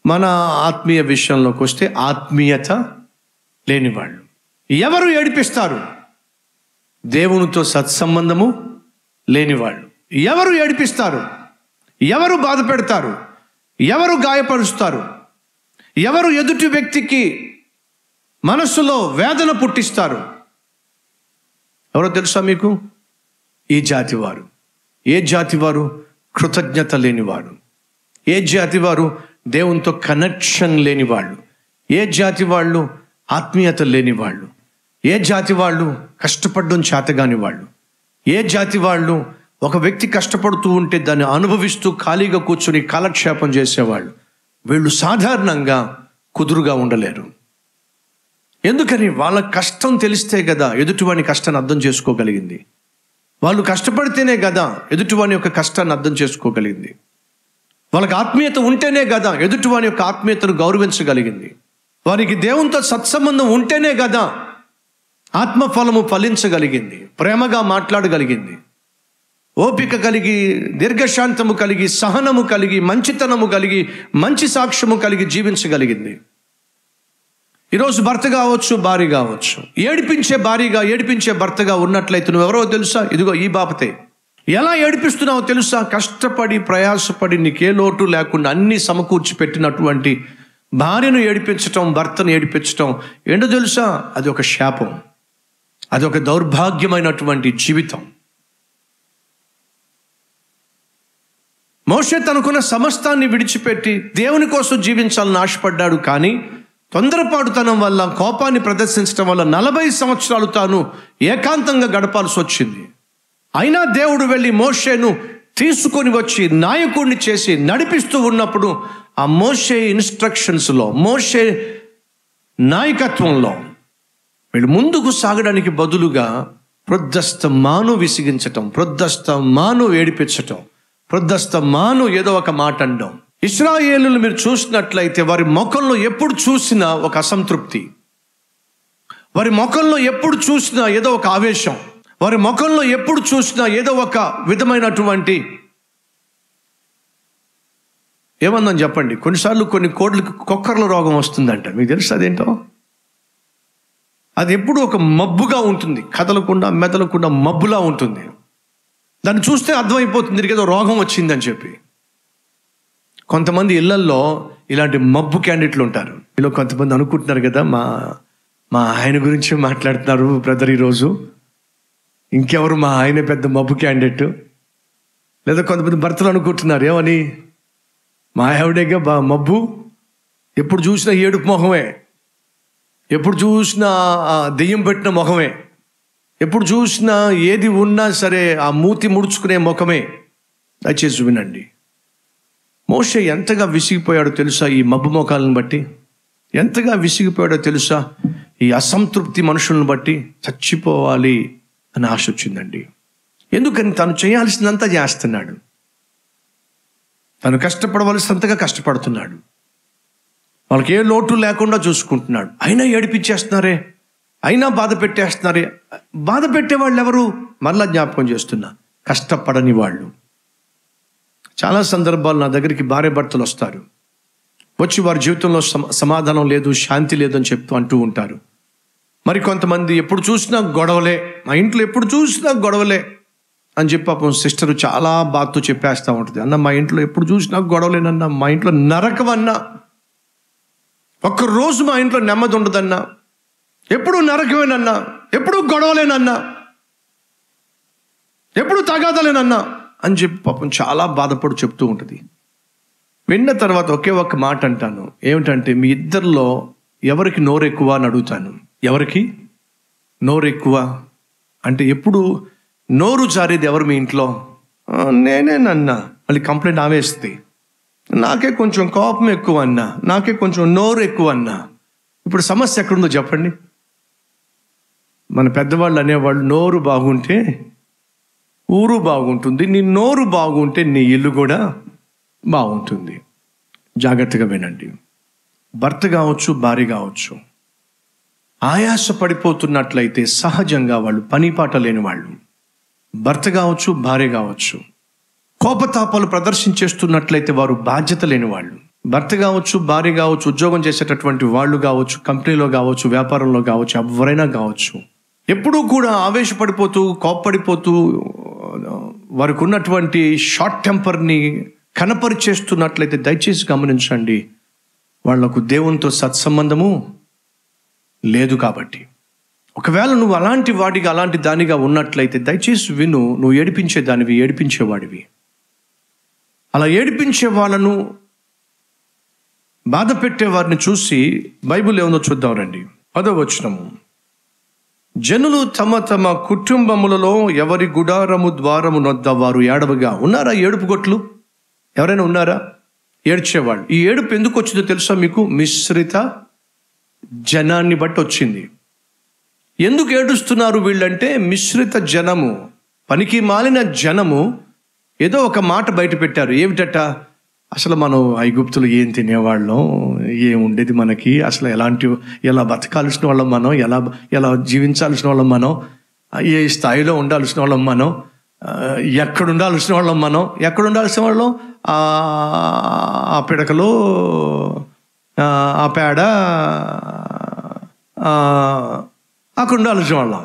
మన ఆత్మీయ విషయంలోకి వస్తే ఆత్మీయత లేనివాళ్ళు ఎవరు ఏడిపిస్తారు దేవునితో సత్సంబంధము లేనివాళ్ళు ఎవరు ఏడిపిస్తారు ఎవరు బాధ పెడతారు ఎవరు గాయపరుస్తారు ఎవరు ఎదుటి వ్యక్తికి మనస్సులో వేదన పుట్టిస్తారు ఎవరో తెలుసా మీకు ఈ జాతి వారు ఏ జాతి వారు కృతజ్ఞత లేనివారు ఏ జాతి వారు దేవునితో కనెక్షన్ లేని వాళ్ళు ఏ జాతి వాళ్ళు ఆత్మీయత లేని వాళ్ళు ఏ జాతి వాళ్ళు కష్టపడడం చేతగాని వాళ్ళు ఏ జాతి వాళ్ళు ఒక వ్యక్తి కష్టపడుతూ ఉంటే దాన్ని అనుభవిస్తూ ఖాళీగా కూర్చొని కాలక్షేపం చేసేవాళ్ళు వీళ్ళు సాధారణంగా కుదురుగా ఉండలేరు ఎందుకని వాళ్ళ కష్టం తెలిస్తే కదా ఎదుటివాని కష్టాన్ని అర్థం చేసుకోగలిగింది వాళ్ళు కష్టపడితేనే కదా ఎదుటివాని యొక్క కష్టాన్ని అర్థం చేసుకోగలిగింది వాళ్ళకి ఆత్మీయత ఉంటేనే కదా ఎదుటివాని యొక్క ఆత్మీయతను గౌరవించగలిగింది వారికి దేవునితో సత్సంబంధం ఉంటేనే కదా ఆత్మఫలము ఫలించగలిగింది ప్రేమగా మాట్లాడగలిగింది ఓపిక కలిగి దీర్ఘశాంతము కలిగి సహనము కలిగి మంచితనము కలిగి మంచి సాక్ష్యము కలిగి జీవించగలిగింది ఈరోజు భర్త కావచ్చు భార్య కావచ్చు ఏడిపించే భార్యగా ఏడిపించే భర్తగా ఉన్నట్లయితే నువ్వెవరో తెలుసా ఇదిగో ఈ బాపతే ఎలా ఏడిపిస్తున్నావో తెలుసా కష్టపడి ప్రయాసపడి నీకే లోటు లేకుండా అన్ని సమకూర్చి పెట్టినటువంటి భార్యను ఏడిపించటం భర్తను ఏడిపించటం ఏంటో తెలుసా అది ఒక శాపం అది ఒక దౌర్భాగ్యమైనటువంటి జీవితం మోషే తనకున్న సమస్తాన్ని విడిచిపెట్టి దేవుని కోసం జీవించాలని ఆశపడ్డాడు కానీ తొందరపాటుతనం వల్ల కోపాన్ని ప్రదర్శించడం వల్ల నలభై సంవత్సరాలు తాను ఏకాంతంగా గడపాల్సి వచ్చింది అయినా దేవుడు వెళ్ళి మోషేను తీసుకొని వచ్చి నాయకుడిని చేసి నడిపిస్తూ ఉన్నప్పుడు ఆ మోషే ఇన్స్ట్రక్షన్స్లో మోషే నాయకత్వంలో వీళ్ళు ముందుకు సాగడానికి బదులుగా ప్రొద్దస్త మాను విసిగించటం ప్రొద్దస్త మాను ఏడిపించటం ప్రొద్దస్త మాను ఏదో ఒక మాట అనడం ఇస్రాయేలు మీరు చూసినట్లయితే వారి ముఖంలో ఎప్పుడు చూసినా ఒక అసంతృప్తి వారి ముఖంలో ఎప్పుడు చూసినా ఏదో ఒక ఆవేశం వారి ముఖంలో ఎప్పుడు చూసినా ఏదో ఒక విధమైనటువంటి ఏమందని చెప్పండి కొన్నిసార్లు కొన్ని కోడ్లకి కుక్కర్ల రోగం వస్తుందంట మీకు తెలుసు అదేంటో అది ఎప్పుడు ఒక మబ్బుగా ఉంటుంది కదలకుండా మెదలకుండా మబ్బులా ఉంటుంది దాన్ని చూస్తే అర్థమైపోతుంది దీనికి ఏదో రోగం వచ్చిందని చెప్పి కొంతమంది ఇళ్లల్లో ఇలాంటి మబ్బు క్యాండిడేట్లు ఉంటారు ఇలా కొంతమంది అనుకుంటున్నారు కదా మా మా ఆయన గురించి మాట్లాడుతున్నారు బ్రదర్ ఈరోజు ఇంకెవరు మా ఆయన పెద్ద మబ్బు క్యాండిడేట్ లేదా కొంతమంది భర్తలు అనుకుంటున్నారు ఏమని మా ఆవిడేగా బా మబ్బు ఎప్పుడు చూసినా ఏడుపు మొహమే ఎప్పుడు చూసినా ఆ దెయ్యం పెట్టిన ముఖమే ఎప్పుడు చూసినా ఏది ఉన్నా సరే ఆ మూతి ముడుచుకునే ముఖమే దయచేసి వినండి మోషే ఎంతగా విసిగిపోయాడో తెలుసా ఈ మబ్బు ముఖాలను బట్టి ఎంతగా విసిగిపోయాడో తెలుసా ఈ అసంతృప్తి మనుషులను బట్టి చచ్చిపోవాలి అని ఆశ వచ్చిందండి ఎందుకని తను చేయాల్సిందంతా చేస్తున్నాడు తను కష్టపడవలసినంతగా కష్టపడుతున్నాడు వాళ్ళకి ఏ లోటు లేకుండా చూసుకుంటున్నాడు అయినా ఏడిపించేస్తున్నారే అయినా బాధ పెట్టేస్తున్నారే బాధ పెట్టే వాళ్ళు ఎవరు మరలా జ్ఞాపకం చేస్తున్నా కష్టపడని వాళ్ళు చాలా సందర్భాలు నా దగ్గరికి భార్య భర్తలు వస్తారు వచ్చి వారి జీవితంలో సమ- సమాధానం లేదు శాంతి లేదు అని చెప్తూ అంటూ ఉంటారు మరి కొంతమంది ఎప్పుడు చూసినా గొడవలే మా ఇంట్లో ఎప్పుడు చూసినా గొడవలే అని చెప్పి పాపం సిస్టర్ చాలా బాధతో చెప్పేస్తూ ఉంటుంది అన్న మా ఇంట్లో ఎప్పుడు చూసినా గొడవలేనన్నా మా ఇంట్లో నరకమన్నా ఒక్క రోజు మా ఇంట్లో నెమ్మది ఉండదన్నా ఎప్పుడు నరకమేనన్నా ఎప్పుడు గొడవలేనన్నా ఎప్పుడు తగాదలేనన్నా అని చెప్పి పాపం చాలా బాధపడి చెప్తూ ఉంటుంది విన్న తర్వాత ఒకే ఒక్క మాట అంటాను ఏమిటంటే మీ ఇద్దరిలో ఎవరికి నోరు ఎక్కువ అని అడుగుతాను ఎవరికి నోరు ఎక్కువ అంటే ఎప్పుడు నోరు జారేది ఎవరు మీ ఇంట్లో "ఆ, నేనేనన్నా మళ్ళీ కంప్లైంట్ ఆవేస్తుంది నాకే కొంచెం కోపం ఎక్కువ అన్నా నాకే కొంచెం నోరు ఎక్కువ అన్నా ఇప్పుడు సమస్య ఎక్కడుందో చెప్పండి మన పెద్దవాళ్ళు అనేవాళ్ళు నోరు బాగుంటే ఊరు బాగుంటుంది నీ నోరు బాగుంటే నీ ఇల్లు కూడా బాగుంటుంది జాగ్రత్తగా వినండి భర్త కావచ్చు భార్య కావచ్చు ఆయాస పడిపోతున్నట్లయితే సహజంగా వాళ్ళు పనిపాట లేని వాళ్ళు భర్త కావచ్చు భార్య కావచ్చు కోపతాపాలు ప్రదర్శించేస్తున్నట్లయితే వారు బాధ్యత లేని వాళ్ళు భర్త కావచ్చు భార్య కావచ్చు ఉద్యోగం చేసేటటువంటి వాళ్ళు కావచ్చు కంపెనీలో కావచ్చు వ్యాపారంలో కావచ్చు ఎవరైనా కావచ్చు ఎప్పుడూ కూడా ఆవేశపడిపోతూ కోప్పడిపోతూ వారికి ఉన్నటువంటి షార్ట్ టెంపర్ని కనపరిచేస్తున్నట్లయితే దయచేసి గమనించండి వాళ్లకు దేవునితో సత్సంబంధము లేదు కాబట్టి ఒకవేళ నువ్వు అలాంటి వాడిగా అలాంటి దానిగా ఉన్నట్లయితే దయచేసి విను నువ్వు ఏడిపించే దానివి ఏడిపించేవాడివి అలా ఏడిపించే వాళ్ళను బాధ పెట్టే వారిని చూసి బైబిల్ ఏముందో చూద్దాం రండి పదో వచనము జనులు తమ తమ కుటుంబములలో ఎవరి గుడారము ద్వారము నొద్ద వారు ఏడవగా ఉన్నారా ఏడుపు కొట్లు ఎవరైనా ఉన్నారా ఏడ్చేవాళ్ళు ఈ ఏడుపు ఎందుకు వచ్చిందో తెలుసా మీకు మిశ్రిత జనాన్ని బట్టి వచ్చింది ఎందుకు ఏడుస్తున్నారు వీళ్ళంటే మిశ్రిత జనము పనికి మాలిన జనము ఏదో ఒక మాట బయట పెట్టారు ఏమిటట అసలు మనం ఐగుప్తులు ఏం తినేవాళ్ళం ఏం ఉండేది మనకి అసలు ఎలాంటి ఎలా బతకాల్సిన వాళ్ళం మనం ఎలా ఎలా జీవించాల్సిన వాళ్ళం మనం ఏ స్థాయిలో ఉండాల్సిన వాళ్ళం మనం ఆ, ఎక్కడ ఉండాల్సిన వాళ్ళం మనం ఎక్కడ ఉండాల్సిన వాళ్ళం ఆ ఆ పిడకలో ఆ, ఆ పేడ ఆ, అక్కడ ఉండాల్సిన వాళ్ళం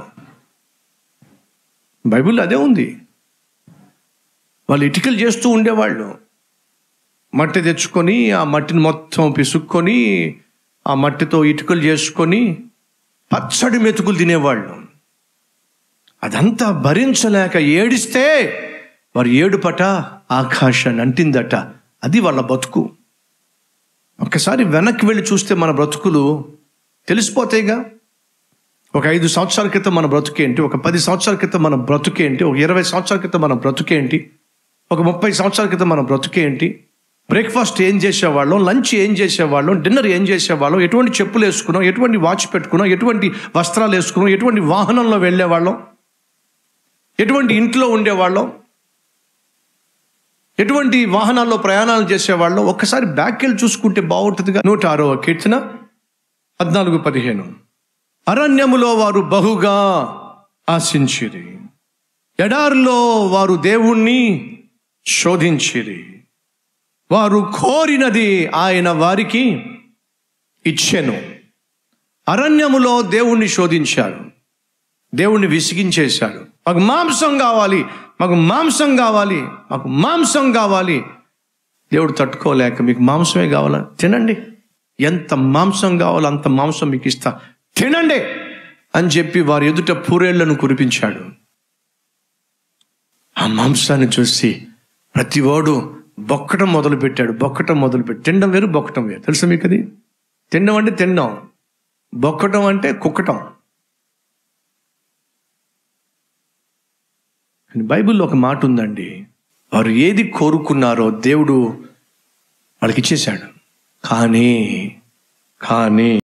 బైబిల్ అదే ఉంది వాళ్ళు ఇటుకలు చేస్తూ ఉండేవాళ్ళు మట్టి తెచ్చుకొని ఆ మట్టిని మొత్తం పిసుక్కొని ఆ మట్టితో ఇటుకలు చేసుకొని పచ్చడి మెతుకులు తినేవాళ్ళు అదంతా భరించలేక ఏడిస్తే వారి ఏడుపట ఆకాశాన్ని అంటిందట అది వాళ్ళ బతుకు ఒక్కసారి వెనక్కి వెళ్ళి చూస్తే మన బ్రతుకులు తెలిసిపోతాయిగా ఒక ఐదు సంవత్సరాల క్రితం మన బ్రతుకేంటి ఒక పది సంవత్సరాల క్రితం మన బ్రతుకేంటి ఒక ఇరవై సంవత్సరాల క్రితం మన బ్రతుకేంటి ఒక ముప్పై సంవత్సరాల క్రితం మన బ్రతుకేంటి బ్రేక్ఫాస్ట్ ఏం చేసేవాళ్ళం లంచ్ ఏం చేసేవాళ్ళం డిన్నర్ ఏం చేసేవాళ్ళం ఎటువంటి చెప్పులు వేసుకున్నాం ఎటువంటి వాచ్ పెట్టుకున్నాం ఎటువంటి వస్త్రాలు వేసుకున్నాం ఎటువంటి వాహనంలో వెళ్ళేవాళ్ళం ఎటువంటి ఇంట్లో ఉండేవాళ్ళం ఎటువంటి వాహనాల్లో ప్రయాణాలు చేసేవాళ్ళం ఒక్కసారి బ్యాక్ వెళ్ళి చూసుకుంటే బాగుంటుందిగా నూట ఆరవ కీర్తన పద్నాలుగు పదిహేను అరణ్యములో వారు బహుగా ఆశించిరి ఎడారిలో వారు దేవుణ్ణి శోధించిరి వారు కోరినది ఆయన వారికి ఇచ్చెను అరణ్యములో దేవుణ్ణి శోధించారు దేవుణ్ణి విసిగించేశాడు మాకు మాంసం కావాలి మాకు మాంసం కావాలి మాకు మాంసం కావాలి దేవుడు తట్టుకోలేక మీకు మాంసమే కావాలా తినండి ఎంత మాంసం కావాలో అంత మాంసం మీకు ఇస్తా తినండి అని చెప్పి వారి ఎదుట పూరేళ్లను కురిపించాడు ఆ మాంసాన్ని చూసి ప్రతివాడు బొక్కటం మొదలు పెట్టాడు బొక్కటం మొదలు పెట్టి తినడం వేరు బొక్కటం వేరు తెలుసా మీకు అది తినడం అంటే తినడం బొక్కటం అంటే కుక్కటం కానీ బైబిల్లో ఒక మాట ఉందండి వారు ఏది కోరుకున్నారో దేవుడు వాళ్ళకి ఇచ్చేశాడు కానీ కానీ